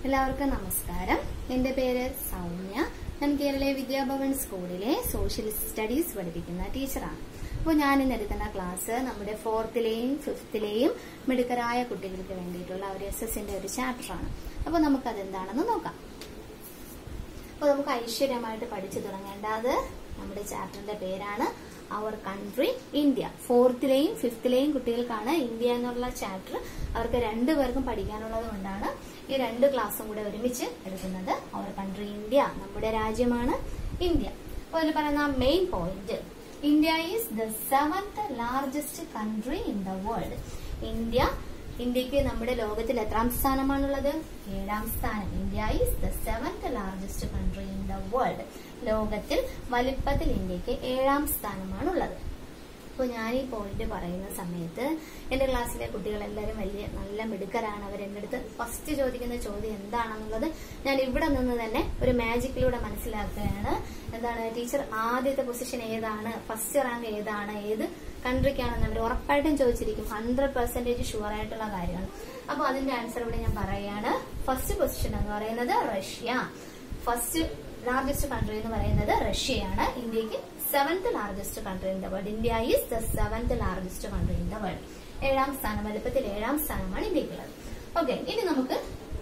എല്ലാവർക്കും നമസ്കാരം എന്റെ പേര് സൗമ്യ ഞാൻ കേരള വിദ്യാഭവൻ സ്കൂളിലെ സോഷ്യൽ സ്റ്റഡീസ് പഠിപ്പിക്കുന്ന ടീച്ചറാണ് അപ്പോൾ ഞാൻ ഇന്ന് എടുക്കുന്ന ക്ലാസ് നമ്മുടെ ഫോർത്തിലെയും ഫിഫ്ത്തിലെയും മിടുക്കരായ കുട്ടികൾക്ക് വേണ്ടിയിട്ടുള്ള ഒരു എസ് എസിന്റെ ഒരു ചാപ്റ്ററാണ് അപ്പോൾ നമുക്കത് എന്താണെന്ന് നോക്കാം അപ്പോൾ നമുക്ക് ഐശ്വര്യമായിട്ട് പഠിച്ചു തുടങ്ങേണ്ടത് നമ്മുടെ ചാപ്റ്ററിന്റെ പേരാണ് അവർ കൺട്രി ഇന്ത്യ ഫോർത്തിലെയും ഫിഫ്ത്തിലെയും കുട്ടികൾക്കാണ് ഇന്ത്യ എന്നുള്ള ചാപ്റ്റർ അവർക്ക് രണ്ടുപേർക്കും പഠിക്കാനുള്ളത് കൊണ്ടാണ് ഈ രണ്ട് ക്ലാസ്സും കൂടെ ഒരുമിച്ച് എടുക്കുന്നത് അവർ കൺട്രി ഇന്ത്യ നമ്മുടെ രാജ്യമാണ് ഇന്ത്യ അപ്പോൾ അതിൽ പറയുന്ന main point India is the seventh largest country in the world India ഇന്ത്യക്ക് നമ്മുടെ ലോകത്തിൽ എത്രാം സ്ഥാനമാണുള്ളത് ഏഴാം സ്ഥാനം India is the seventh largest country in the world ലോകത്തിൽ വലിപ്പത്തിൽ ഇന്ത്യക്ക് ഏഴാം സ്ഥാനമാണുള്ളത് അപ്പോൾ ഞാൻ ഈ പോയിന്റ് പറയുന്ന സമയത്ത് എന്റെ ക്ലാസ്സിലെ കുട്ടികളെല്ലാവരും വലിയ നല്ല മിടുക്കരാണ് അവർ എൻ്റെ അടുത്ത് ഫസ്റ്റ് ചോദിക്കുന്ന ചോദ്യം എന്താണെന്നുള്ളത് ഞാൻ ഇവിടെ നിന്ന് തന്നെ ഒരു മാജിക്കിലൂടെ മനസ്സിലാക്കുകയാണ് എന്താണ് ടീച്ചർ ആദ്യത്തെ പൊസിഷൻ ഏതാണ് ഫസ്റ്റ് റാങ്ക് ഏതാണ് ഏത് കൺട്രിക്കാണെന്ന് അവർ ഉറപ്പായിട്ടും ചോദിച്ചിരിക്കും ഹൺഡ്രഡ് പെർസെന്റേജ് ഷുവർ ആയിട്ടുള്ള കാര്യമാണ് അപ്പോൾ അതിന്റെ ആൻസർ ഇവിടെ ഞാൻ പറയുകയാണ് ഫസ്റ്റ് പൊസിഷൻ എന്ന് പറയുന്നത് റഷ്യ ഫസ്റ്റ് ലാർജസ്റ്റ് കൺട്രി എന്ന് പറയുന്നത് റഷ്യയാണ് ഇന്ത്യക്ക് seventh largest country in the world India is the seventh largest country in the world ഏഴാം സ്ഥാനം വലുപ്പത്തിൽ ഏഴാം സ്ഥാനമാണ് ഇന്ത്യക്കുള്ളത് ഓക്കെ ഇനി നമുക്ക്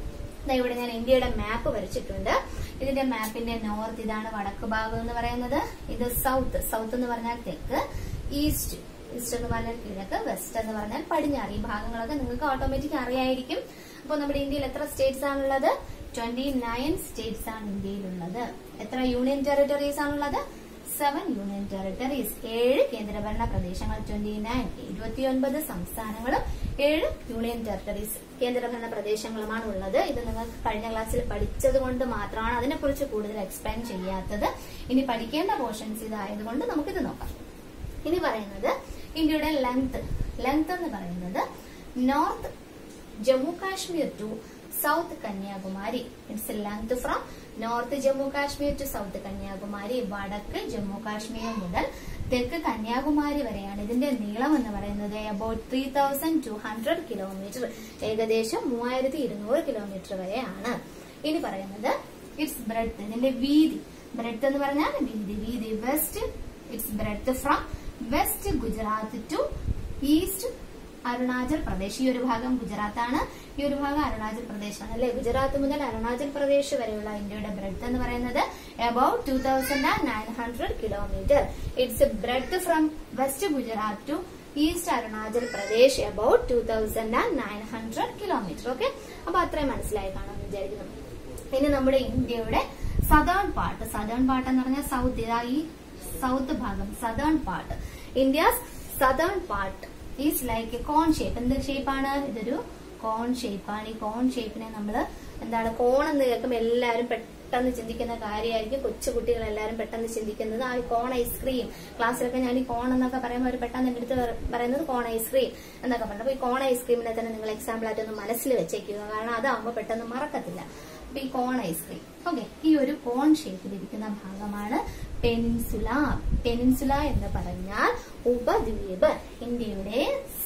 ദാ ഇവിടെ ഞാൻ ഇന്ത്യയുടെ മാപ്പ് വരച്ചിട്ടുണ്ട് ഇതിന്റെ മാപ്പിന്റെ നോർത്ത് ഇതാണ് വടക്ക് ഭാഗം എന്ന് പറയുന്നത് ഇത് സൗത്ത് സൗത്ത് എന്ന് പറഞ്ഞാൽ തെക്ക് ഈസ്റ്റ് ഈസ്റ്റ് എന്ന് പറഞ്ഞാൽ കിഴക്ക് വെസ്റ്റ് എന്ന് പറഞ്ഞാൽ പടിഞ്ഞാറ് ഈ ഭാഗങ്ങളൊക്കെ നിങ്ങൾക്ക് ഓട്ടോമാറ്റിക് അറിയായിരിക്കും അപ്പോൾ നമ്മുടെ ഇന്ത്യയിൽ എത്ര സ്റ്റേറ്റ്സ് ആണുള്ളത് ട്വന്റി നയൻ സ്റ്റേറ്റ്സ് ആണ് ഇന്ത്യയിലുള്ളത് എത്ര യൂണിയൻ ടെറിട്ടറീസ് ആണുള്ളത് സെവൻ യൂണിയൻ ടെറിട്ടറീസ് ഏഴ് കേന്ദ്രഭരണ പ്രദേശങ്ങൾ ട്വന്റി നയൻ ഇരുപത്തിയൊൻപത് സംസ്ഥാനങ്ങളും ഏഴ് യൂണിയൻ ടെറിട്ടറീസ് കേന്ദ്രഭരണ പ്രദേശങ്ങളുമാണ് ഉള്ളത് ഇത് നിങ്ങൾക്ക് കഴിഞ്ഞ ക്ലാസ്സിൽ പഠിച്ചത് കൊണ്ട് മാത്രമാണ് അതിനെക്കുറിച്ച് കൂടുതൽ എക്സ്പ്ലെയിൻ ചെയ്യാത്തത് ഇനി പഠിക്കേണ്ട പോർഷൻസ് ഇതായതുകൊണ്ട് നമുക്കിത് നോക്കാം ഇനി പറയുന്നത് ഇന്ത്യയുടെ ലെങ്ത് ലെങ്ത് എന്ന് പറയുന്നത് north Jammu Kashmir to south Kanyakumari it's length from north Jammu Kashmir to south Kanyakumari വടക്ക് ജമ്മു കാശ്മീർ മുതൽ തെക്ക് കന്യാകുമാരി വരെയാണ് ഇതിന്റെ നീളം എന്ന് പറയുന്നത് about three thousand two hundred kilometre ഏകദേശം മൂവായിരത്തി ഇരുന്നൂറ് കിലോമീറ്റർ വരെയാണ് ഇനി പറയുന്നത് ഇറ്റ്സ് ബ്രെഡ് ഇതിന്റെ വീതി ബ്രെഡ് എന്ന് പറഞ്ഞാൽ വീതി വീതി west it's breadth from west Gujarat to east Arunachal Pradesh ഈ ഒരു ഭാഗം ഗുജറാത്താണ് ഈ ഒരു ഭാഗം അരുണാചൽ പ്രദേശാണ് അല്ലെ ഗുജറാത്ത് മുതൽ അരുണാചൽ പ്രദേശ് വരെയുള്ള ഇന്ത്യയുടെ ബ്രെഡ് എന്ന് പറയുന്നത് about two thousand and nine hundred kilometre it's breadth from west Gujarat to east Arunachal Pradesh about two thousand and nine hundred kilometre okay അപ്പൊ അത്രയും മനസ്സിലായി കാണാമെന്ന് വിചാരിക്കുന്നു ഇനി നമ്മുടെ ഇന്ത്യയുടെ സദേൺ പാർട്ട് സദേൺ പാർട്ട് എന്ന് പറഞ്ഞാൽ സൗത്ത് ഇതാ ഈ സൗത്ത് ഭാഗം southern part India's southern part is like cone shape എന്ത് ഷേപ്പാണ് ഇതൊരു കോൺ ഷേപ്പാണ് ഈ കോൺ ഷേപ്പിനെ നമ്മൾ എന്താണ് കോൺ എന്ന് കേൾക്കുമ്പോൾ എല്ലാവരും പെട്ടെന്ന് ചിന്തിക്കുന്ന കാര്യമായിരിക്കും കൊച്ചു കുട്ടികൾ എല്ലാവരും പെട്ടെന്ന് ചിന്തിക്കുന്നത് ആ കോൺ ഐസ്ക്രീം ക്ലാസ്സിലൊക്കെ ഞാൻ ഈ കോൺ എന്നൊക്കെ പറയുമ്പോൾ അവർ പെട്ടെന്ന് എൻ്റെ അടുത്ത് പറയുന്നത് കോൺ ഐസ്ക്രീം എന്നൊക്കെ പറഞ്ഞു അപ്പൊ ഈ കോൺ ഐസ്ക്രീമിനെ തന്നെ നിങ്ങൾ എക്സാമ്പിൾ ആയിട്ട് ഒന്ന് മനസ്സിൽ വെച്ചേക്കുക കാരണം അതാവുമ്പോൾ പെട്ടെന്ന് മറക്കത്തില്ല അപ്പൊ ഈ കോൺ ഐസ്ക്രീം ഓക്കെ ഈ ഒരു കോൺ ഷേപ്പിലിരിക്കുന്ന ഭാഗമാണ് പെനിൻസുല പെനിൻസുല എന്ന് പറഞ്ഞാൽ ഉപദ്വീപ് ഇന്ത്യയുടെ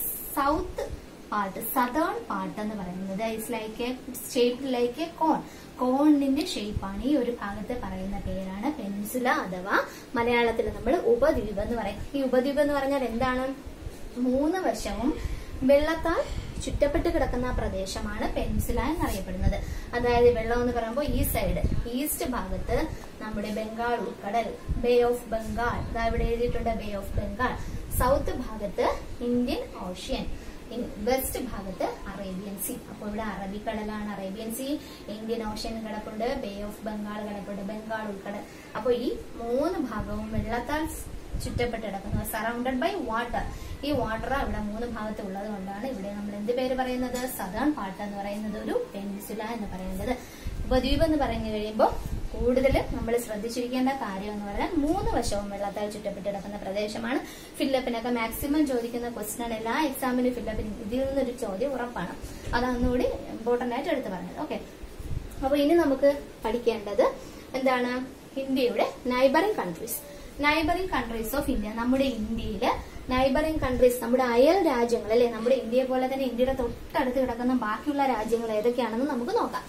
സൗത്ത് പാർട്ട് സദേൺ പാർട്ട് എന്ന് പറയുന്നത് it's like shape like a cone കോണിന്റെ ഷേപ്പാണ് ഈ ഒരു ഭാഗത്ത് പറയുന്ന പേരാണ് പെനിൻസുല അഥവാ മലയാളത്തിൽ നമ്മൾ ഉപദ്വീപ് എന്ന് പറയും ഈ ഉപദ്വീപ് എന്ന് പറഞ്ഞാൽ എന്താണ് മൂന്ന് വശവും വെള്ളത്താൽ ചുറ്റപ്പെട്ട് കിടക്കുന്ന പ്രദേശമാണ് പെൻസില എന്നറിയപ്പെടുന്നത് അതായത് വെള്ളം എന്ന് പറയുമ്പോൾ ഈ സൈഡ് ഈസ്റ്റ് ഭാഗത്ത് നമ്മുടെ ബംഗാൾ ഉൾക്കടൽ ബേ ഓഫ് ബംഗാൾ ഇതാ ഇവിടെ എഴുതിയിട്ടുണ്ട് ബേ ഓഫ് ബംഗാൾ സൗത്ത് ഭാഗത്ത് ഇന്ത്യൻ ഓഷ്യൻ വെസ്റ്റ് ഭാഗത്ത് അറേബ്യൻ സീ അപ്പോൾ ഇവിടെ അറബിക്കടലാണ് അറേബ്യൻ സീ ഇന്ത്യൻ ഓഷ്യൻ കിടപ്പുണ്ട് ബേ ഓഫ് ബംഗാൾ കിടപ്പുണ്ട് ബംഗാൾ ഉൾക്കടൽ അപ്പോൾ ഈ മൂന്ന് ഭാഗവും വെള്ളത്താൽ ചുറ്റപ്പെട്ട് കിടക്കുന്നത് സറൗണ്ടഡ് ബൈ വാട്ടർ ഈ വാട്ടർ ഇവിടെ മൂന്ന് ഭാഗത്ത് ഉള്ളത് കൊണ്ടാണ് ഇവിടെ നമ്മൾ എന്ത് പേര് പറയുന്നത് സദേൺ പാർട്ട് എന്ന് പറയുന്നത് ഒരു പെൻസുല എന്ന് പറയുന്നത് ഉപദ്വീപ് എന്ന് പറഞ്ഞു കഴിയുമ്പോൾ കൂടുതൽ നമ്മൾ ശ്രദ്ധിച്ചിരിക്കേണ്ട കാര്യം എന്ന് പറഞ്ഞാൽ മൂന്ന് വശവും വെള്ളത്താൽ ചുറ്റപ്പെട്ട് കിടക്കുന്ന പ്രദേശമാണ് ഫില്ലപ്പിനൊക്കെ മാക്സിമം ചോദിക്കുന്ന ക്വസ്റ്റൻ എല്ലാ എക്സാമിനും ഫില്ലപ്പിന് ഇതിൽ നിന്നൊരു ചോദ്യം ഉറപ്പാണ് അതൊന്നുകൂടി ഇമ്പോർട്ടന്റ് ആയിട്ട് എടുത്ത് പറഞ്ഞത് ഓക്കെ അപ്പൊ ഇനി നമുക്ക് പഠിക്കേണ്ടത് എന്താണ് ഇന്ത്യയുടെ neighbouring countries neighbouring countries of India നമ്മുടെ ഇന്ത്യയില് നൈബറിംഗ് കൺട്രീസ് നമ്മുടെ അയൽ രാജ്യങ്ങൾ അല്ലെ നമ്മുടെ ഇന്ത്യയെ പോലെ തന്നെ ഇന്ത്യയുടെ തൊട്ടടുത്ത് കിടക്കുന്ന ബാക്കിയുള്ള രാജ്യങ്ങൾ ഏതൊക്കെയാണെന്ന് നമുക്ക് നോക്കാം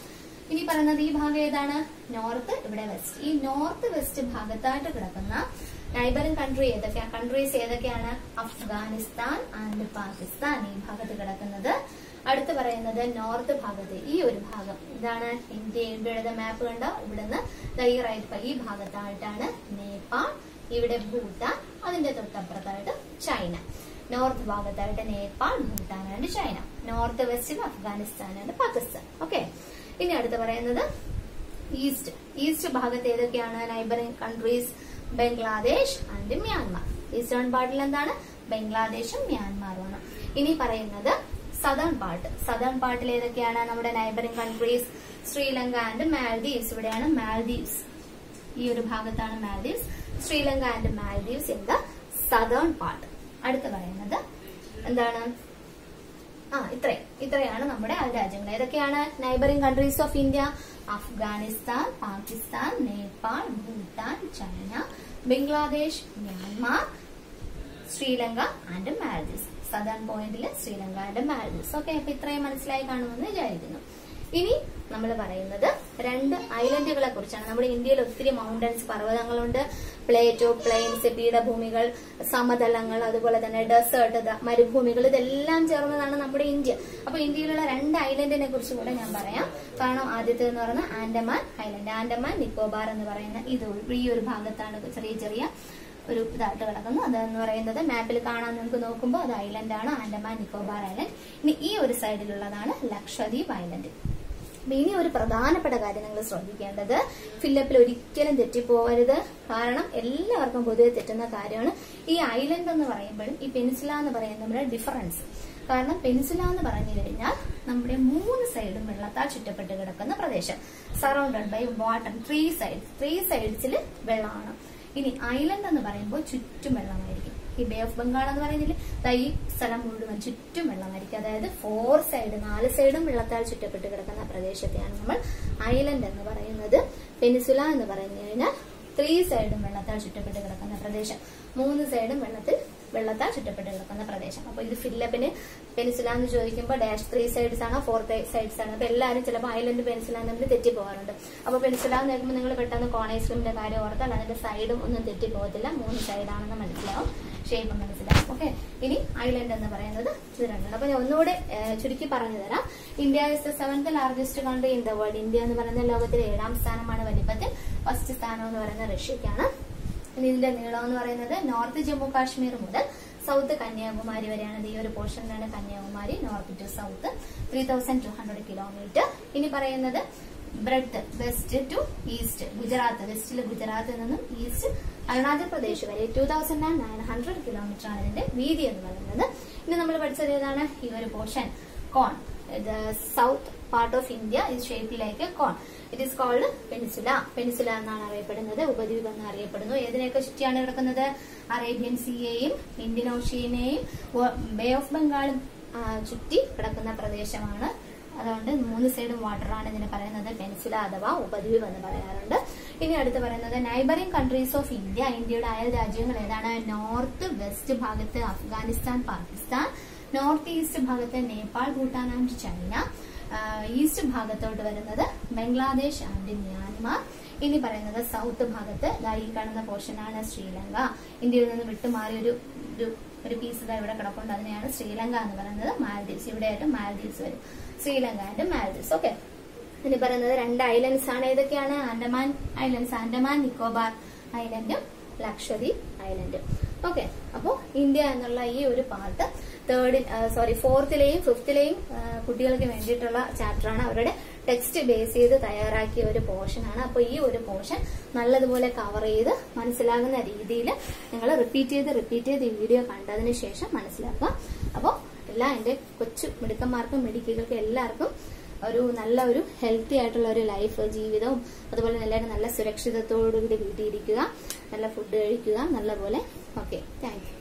ഇനി പറയുന്നത് ഈ ഭാഗം ഏതാണ് നോർത്ത് ഇവിടെ വെസ്റ്റ് ഈ നോർത്ത് വെസ്റ്റ് ഭാഗത്തായിട്ട് കിടക്കുന്ന നൈബറിംഗ് കൺട്രി ഏതൊക്കെയാ കൺട്രീസ് ഏതൊക്കെയാണ് അഫ്ഗാനിസ്ഥാൻ ആൻഡ് പാകിസ്ഥാൻ ഈ ഭാഗത്ത് കിടക്കുന്നത് അടുത്ത് പറയുന്നത് നോർത്ത് ഭാഗത്ത് ഈ ഒരു ഭാഗം ഇതാണ് ഇന്ത്യ ഇന്ത്യയുടെ മാപ്പ് കണ്ടോ ഇവിടുന്ന് ദാ ഈ റൈറ്റ് ഈ ഭാഗത്തായിട്ടാണ് നേപ്പാൾ ഇവിടെ ഭൂട്ടാൻ അതിന്റെ തൊട്ടപ്പുറത്തായിട്ട് ചൈന നോർത്ത് ഭാഗത്തായിട്ട് Nepal Bhutan and China north വെസ്റ്റിൽ അഫ്ഗാനിസ്ഥാൻ ആൻഡ് പാകിസ്ഥാൻ ഓക്കെ ഇനി അടുത്ത് പറയുന്നത് ഈസ്റ്റ് ഈസ്റ്റ് ഭാഗത്ത് ഏതൊക്കെയാണ് neighbouring countries Bangladesh and Myanmar eastern പാർട്ടിൽ എന്താണ് ബംഗ്ലാദേശും മ്യാൻമാറുമാണ് ഇനി പറയുന്നത് സദേൺ പാർട്ട് സദേൺ പാർട്ടിൽ ഏതൊക്കെയാണ് നമ്മുടെ neighbouring countries Sri Lanka and Maldives ഇവിടെയാണ് മാൽദീവ്സ് ഈ ഒരു ഭാഗത്താണ് Maldives Sri Lanka and Maldives in the southern part അടുത്ത് പറയുന്നത് എന്താണ് ആ ഇത്രയും ഇത്രയാണ് നമ്മുടെ ആ രാജ്യങ്ങൾ ഏതൊക്കെയാണ് neighbouring countries of India Afghanistan Pakistan Nepal Bhutan China Bangladesh Myanmar Sri Lanka and Maldives southern പോയിന്റിൽ ശ്രീലങ്ക ആൻഡ് മാൽദീവ്സ് ഓക്കെ അപ്പൊ ഇത്രയും മനസ്സിലായി കാണുമെന്ന് വിചാരിക്കുന്നു ഇനി നമ്മൾ പറയുന്നത് രണ്ട് ഐലൻഡുകളെ കുറിച്ചാണ് നമ്മുടെ ഇന്ത്യയിൽ ഒത്തിരി മൗണ്ടൻസ് പർവ്വതങ്ങളുണ്ട് പ്ലേറ്റോ പ്ലെയിൻസ് പീഠഭൂമികൾ സമതലങ്ങൾ അതുപോലെ തന്നെ ഡെസേർട്ട് മരുഭൂമികൾ ഇതെല്ലാം ചേർന്നതാണ് നമ്മുടെ ഇന്ത്യ അപ്പൊ ഇന്ത്യയിലുള്ള രണ്ട് ഐലൻഡിനെ കുറിച്ച് കൂടെ ഞാൻ പറയാം കാരണം ആദ്യത്തെ എന്ന് പറയുന്നത് ആൻഡമാൻ ഐലൻഡ് ആൻഡമാൻ നിക്കോബാർ എന്ന് പറയുന്ന ഇത് ഈ ഒരു ഭാഗത്താണ് ചെറിയ ചെറിയ ഒരു ഇതായിട്ട് കിടക്കുന്നു അതെന്ന് പറയുന്നത് മാപ്പിൽ കാണാൻ നിങ്ങൾക്ക് നോക്കുമ്പോൾ അത് ഐലൻഡാണ് ആൻഡമാൻ നിക്കോബാർ ഐലൻഡ് ഇനി ഈ ഒരു സൈഡിലുള്ളതാണ് ലക്ഷദ്വീപ് ഐലൻഡ് അപ്പൊ ഇനി ഒരു പ്രധാനപ്പെട്ട കാര്യം നിങ്ങൾ ശ്രദ്ധിക്കേണ്ടത് ഫില്ലപ്പിൽ ഒരിക്കലും തെറ്റിപ്പോവരുത് കാരണം എല്ലാവർക്കും പൊതുവെ തെറ്റുന്ന കാര്യമാണ് ഈ ഐലൻഡ് എന്ന് പറയുമ്പോഴും ഈ പെനിസില എന്ന് പറയുന്നത് നമ്മുടെ ഡിഫറൻസ് കാരണം പെനിസില എന്ന് പറഞ്ഞു കഴിഞ്ഞാൽ നമ്മുടെ മൂന്ന് സൈഡും വെള്ളത്താൽ ചുറ്റപ്പെട്ട് കിടക്കുന്ന പ്രദേശം surrounded by water three sides three സൈഡ്സിൽ വെള്ളമാണ് ഇനി ഐലൻഡ് എന്ന് പറയുമ്പോൾ ചുറ്റും വെള്ളമായിരിക്കും ഈ ബേ ഓഫ് ബംഗാൾ എന്ന് പറയുന്നതിൽ ദാ ഈ സ്ഥലം മുഴുവൻ ചുറ്റും വെള്ളമായിരിക്കും അതായത് ഫോർ സൈഡ് നാല് സൈഡും വെള്ളത്താൽ ചുറ്റപ്പെട്ട് കിടക്കുന്ന പ്രദേശത്തെയാണ് നമ്മൾ ഐലൻഡ് എന്ന് പറയുന്നത് പെനിസുല എന്ന് പറഞ്ഞു കഴിഞ്ഞാൽ ത്രീ സൈഡും വെള്ളത്താൽ ചുറ്റപ്പെട്ട് കിടക്കുന്ന പ്രദേശം മൂന്ന് സൈഡും വെള്ളത്തിൽ വെള്ളത്താൽ ചുറ്റപ്പെട്ട് കിടക്കുന്ന പ്രദേശം അപ്പൊ ഇത് ഫില്ലപ്പിന് പെനിസുല എന്ന് ചോദിക്കുമ്പോൾ ഡാഷ് ത്രീ സൈഡ്സ് ആണോ ഫോർ സൈഡ്സ് ആണോ അപ്പൊ എല്ലാവരും ചിലപ്പോൾ ഐലൻഡ് പെനിസുല തമ്മിൽ തെറ്റി പോകാറുണ്ട് അപ്പൊ പെനിസുല എന്ന് കേൾക്കുമ്പോൾ നിങ്ങൾ പെട്ടെന്ന് കോണേഴ്സിന്റെ കാര്യം ഓർത്താൽ അതിന്റെ സൈഡും ഒന്നും തെറ്റി പോകത്തില്ല മൂന്ന് സൈഡാണെന്ന് മനസ്സിലാവും ഷേപ്പ് മനസ്സിലാവും ഓക്കെ ഇനി ഐലൻഡ് എന്ന് പറയുന്നത് ഇത് രണ്ടാണ് അപ്പൊ ഞാൻ ഒന്നുകൂടെ ഏഹ്, ചുരുക്കി പറഞ്ഞു തരാം India is the seventh largest country in the world India എന്ന് പറയുന്ന ലോകത്തിലെ ഏഴാം സ്ഥാനമാണ് വലിപ്പത്തിൽ ഫസ്റ്റ് സ്ഥാനം എന്ന് പറയുന്നത് റഷ്യക്കാണ് ഇനി ഇതിന്റെ നീളം എന്ന് പറയുന്നത് നോർത്ത് ജമ്മു കാശ്മീർ മുതൽ സൗത്ത് കന്യാകുമാരി വരെയാണ് ഇത് ഈ ഒരു പോർഷനിലാണ് Kanyakumari north to south three thousand two hundred kilometre ഇനി പറയുന്നത് breadth west to east Gujarat വെസ്റ്റിൽ ഗുജറാത്തിൽ നിന്നും ഈസ്റ്റ് അരുണാചൽ പ്രദേശ് വരെ two thousand and nine hundred kilometre ആണ് ഇതിന്റെ വീതി എന്ന് പറയുന്നത് ഇനി നമ്മൾ പഠിച്ചത് ഏതാണ് ഈ ഒരു portion cone south part of India is shape like cone it is called peninsula peninsula എന്നാണ് അറിയപ്പെടുന്നത് ഉപദ്വീപ് എന്ന് അറിയപ്പെടുന്നു ഏതിനെയൊക്കെ ചുറ്റിയാണ് കിടക്കുന്നത് അറേബ്യൻ സീയെയും ഇന്ത്യൻ ഓഷ്യനെയും ബേ ഓഫ് ബംഗാളും ആ, ചുറ്റി കിടക്കുന്ന പ്രദേശമാണ് അതുകൊണ്ട് മൂന്ന് സൈഡും വാട്ടറാണ് ഇതിന് പറയുന്നത് പെനിസുല അഥവാ ഉപദ്വീപ് എന്ന് പറയാറുണ്ട് ഇനി അടുത്ത് പറയുന്നത് നൈബറിംഗ് കൺട്രീസ് ഓഫ് ഇന്ത്യ ഇന്ത്യയുടെ അയൽ രാജ്യങ്ങൾ ഏതാണ് നോർത്ത് വെസ്റ്റ് ഭാഗത്ത് അഫ്ഗാനിസ്ഥാൻ പാകിസ്ഥാൻ നോർത്ത് ഈസ്റ്റ് ഭാഗത്ത് നേപ്പാൾ ഭൂട്ടാൻ ആൻഡ് ചൈന ആ, ഈസ്റ്റ് ഭാഗത്തോട്ട് വരുന്നത് ബംഗ്ലാദേശ് ആൻഡ് മ്യാൻമാർ ഇനി പറയുന്നത് സൗത്ത് ഭാഗത്ത് ദാ ഈ കാണുന്ന പോർഷനാണ് ശ്രീലങ്ക ഇന്ത്യയിൽ നിന്ന് വിട്ടുമാറിയ ഒരു ഒരു ഒരു പീസ് ഇതാ ഇവിടെ കിടപ്പുണ്ട് അതിനെയാണ് ശ്രീലങ്ക എന്ന് പറയുന്നത് മാൽദീവ്സ് ഇവിടെയായിട്ട് മാൽദീവ്സ് വരും ശ്രീലങ്ക ആൻഡ് മാൽദീവ്സ് ഓക്കെ ഇനി പറയുന്നത് രണ്ട് ഐലൻഡ്സ് ആണ് ഏതൊക്കെയാണ് ആൻഡമാൻ ഐലൻഡ്സ് ആൻഡമാൻ നിക്കോബാർ ഐലൻഡും ലക്ഷദ്വീപ് ഐലൻഡും ഓക്കെ അപ്പോൾ ഇന്ത്യ എന്നുള്ള ഈ ഒരു പാർട്ട് തേർഡിൽ സോറി ഫോർത്തിലെയും ഫിഫ്ത്തിലെയും കുട്ടികൾക്ക് വേണ്ടിയിട്ടുള്ള ചാപ്റ്ററാണ് അവരുടെ ടെക്സ്റ്റ് ബേസ് ചെയ്ത് തയ്യാറാക്കിയ ഒരു പോർഷനാണ് അപ്പോൾ ഈ ഒരു പോർഷൻ നല്ലതുപോലെ കവർ ചെയ്ത് മനസ്സിലാകുന്ന രീതിയിൽ നിങ്ങൾ റിപ്പീറ്റ് ചെയ്ത് റിപ്പീറ്റ് ചെയ്ത് ഈ വീഡിയോ കണ്ടതിന് ശേഷം മനസ്സിലാക്കുക അപ്പോൾ എല്ലാ എൻ്റെ കൊച്ചു മിടുക്കന്മാർക്കും മിടുക്കികൾക്കും എല്ലാവർക്കും ഒരു നല്ല ഒരു ഹെൽത്തി ആയിട്ടുള്ള ഒരു ലൈഫ് ജീവിതവും അതുപോലെ എല്ലാവരും നല്ല സുരക്ഷിതത്തോടുകൂടി വീട്ടിൽ ഇരിക്കുക നല്ല ഫുഡ് കഴിക്കുക നല്ലപോലെ ഓക്കെ താങ്ക് യു